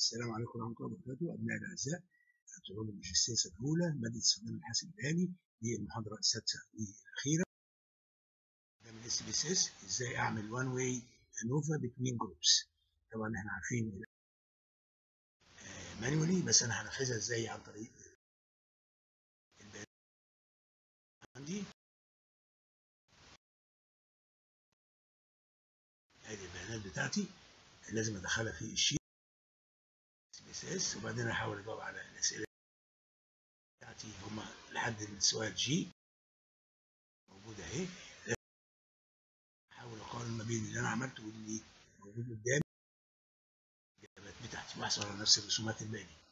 السلام عليكم ورحمة الله وبركاته أبنائي الأعزاء طلاب الماجستير سنة أولى مادة استخدام الحاسب الآلي دي المحاضرة السادسة والأخيرة ده من اس بي اس اس ازاي أعمل وان واي انوفا بتوين جروبس طبعا احنا عارفين مانيولي بس أنا هنفذها ازاي عن طريق البيانات عندي ادي البيانات بتاعتي لازم ادخلها في الشيت بي اس اس وبعدين احاول اجاوب على الاسئله بتاعتي هما لحد السؤال جي موجوده اهي احاول اقارن ما بين اللي انا عملته واللي موجود قدامي الاجابات بتاعتي واحصل على نفس الرسومات الباقيه